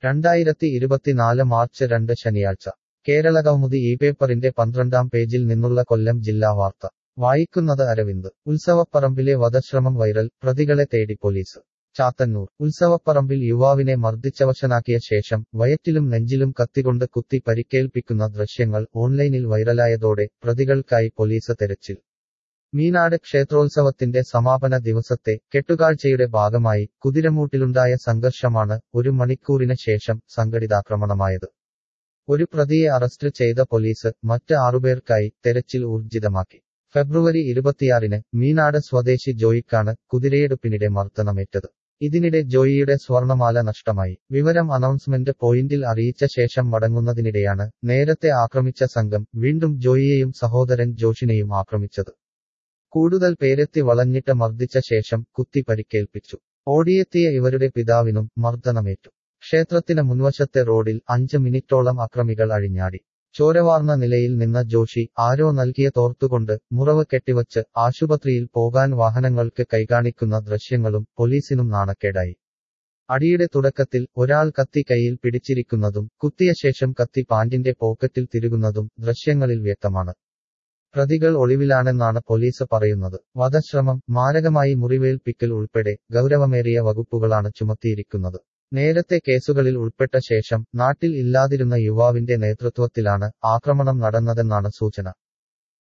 രണ്ടായിരത്തി ഇരുപത്തിനാല് മാർച്ച് രണ്ട് ശനിയാഴ്ച കേരള കൗമുദി ഈ പേപ്പറിന്റെ പന്ത്രണ്ടാം പേജിൽ നിന്നുള്ള കൊല്ലം ജില്ലാ വാർത്ത വായിക്കുന്നത് അരവിന്ദ് ഉത്സവപ്പറമ്പിലെ വധശ്രമം വൈറൽ പ്രതികളെ തേടി പോലീസ് ചാത്തന്നൂർ ഉത്സവപ്പറമ്പിൽ യുവാവിനെ മർദ്ദിച്ചവശനാക്കിയ ശേഷം വയറ്റിലും നെഞ്ചിലും കത്തികൊണ്ട് കുത്തി പരിക്കേൽപ്പിക്കുന്ന ദൃശ്യങ്ങൾ ഓൺലൈനിൽ വൈറലായതോടെ പ്രതികൾക്കായി പോലീസ് തെരച്ചിൽ മീനാട് ക്ഷേത്രോത്സവത്തിന്റെ സമാപന ദിവസത്തെ കെട്ടുകാഴ്ചയുടെ ഭാഗമായി കുതിരമൂട്ടിലുണ്ടായ സംഘർഷമാണ് ഒരു മണിക്കൂറിന് ശേഷം സംഘടിതാക്രമണമായത് ഒരു പ്രതിയെ അറസ്റ്റ് ചെയ്ത പോലീസ് മറ്റ് ആറുപേർക്കായി തെരച്ചിൽ ഊർജിതമാക്കി ഫെബ്രുവരി ഇരുപത്തിയാറിന് മീനാട് സ്വദേശി ജോയിക്കാണ് കുതിരയെടുപ്പിനിടെ മർദ്ദനമേറ്റത് ഇതിനിടെ ജോയിയുടെ സ്വർണമാല നഷ്ടമായി വിവരം അനൗൺസ്മെന്റ് പോയിന്റിൽ അറിയിച്ച ശേഷം മടങ്ങുന്നതിനിടെയാണ് നേരത്തെ ആക്രമിച്ച സംഘം വീണ്ടും ജോയിയെയും സഹോദരൻ ജോഷിനെയും ആക്രമിച്ചത് കൂടുതൽ പേരെത്തി വളഞ്ഞിട്ട് മർദ്ദിച്ച ശേഷം കുത്തി പരിക്കേൽപ്പിച്ചു ഓടിയെത്തിയ ഇവരുടെ പിതാവിനും മർദ്ദനമേറ്റു ക്ഷേത്രത്തിന് മുൻവശത്തെ റോഡിൽ അഞ്ച് മിനിറ്റോളം അക്രമികൾ അഴിഞ്ഞാടി ചോരവാർന്ന നിലയിൽ നിന്ന ജോഷി ആരോ നൽകിയ തോർത്തുകൊണ്ട് മുറവ് കെട്ടിവച്ച് ആശുപത്രിയിൽ പോകാൻ വാഹനങ്ങൾക്ക് കൈകാണിക്കുന്ന ദൃശ്യങ്ങളും പോലീസിനും നാണക്കേടായി അടിയുടെ തുടക്കത്തിൽ ഒരാൾ കത്തി കൈയിൽ പിടിച്ചിരിക്കുന്നതും കുത്തിയ ശേഷം കത്തി പാന്റിന്റെ പോക്കറ്റിൽ തിരുകുന്നതും ദൃശ്യങ്ങളിൽ വ്യക്തമാണ് പ്രതികൾ ഒളിവിലാണെന്നാണ് പോലീസ് പറയുന്നത് വധശ്രമം മാരകമായി മുറിവേൽപ്പിക്കൽ ഉൾപ്പെടെ ഗൗരവമേറിയ വകുപ്പുകളാണ് ചുമത്തിയിരിക്കുന്നത് നേരത്തെ കേസുകളിൽ ഉൾപ്പെട്ട ശേഷം നാട്ടിൽ ഇല്ലാതിരുന്ന യുവാവിന്റെ നേതൃത്വത്തിലാണ് ആക്രമണം നടന്നതെന്നാണ് സൂചന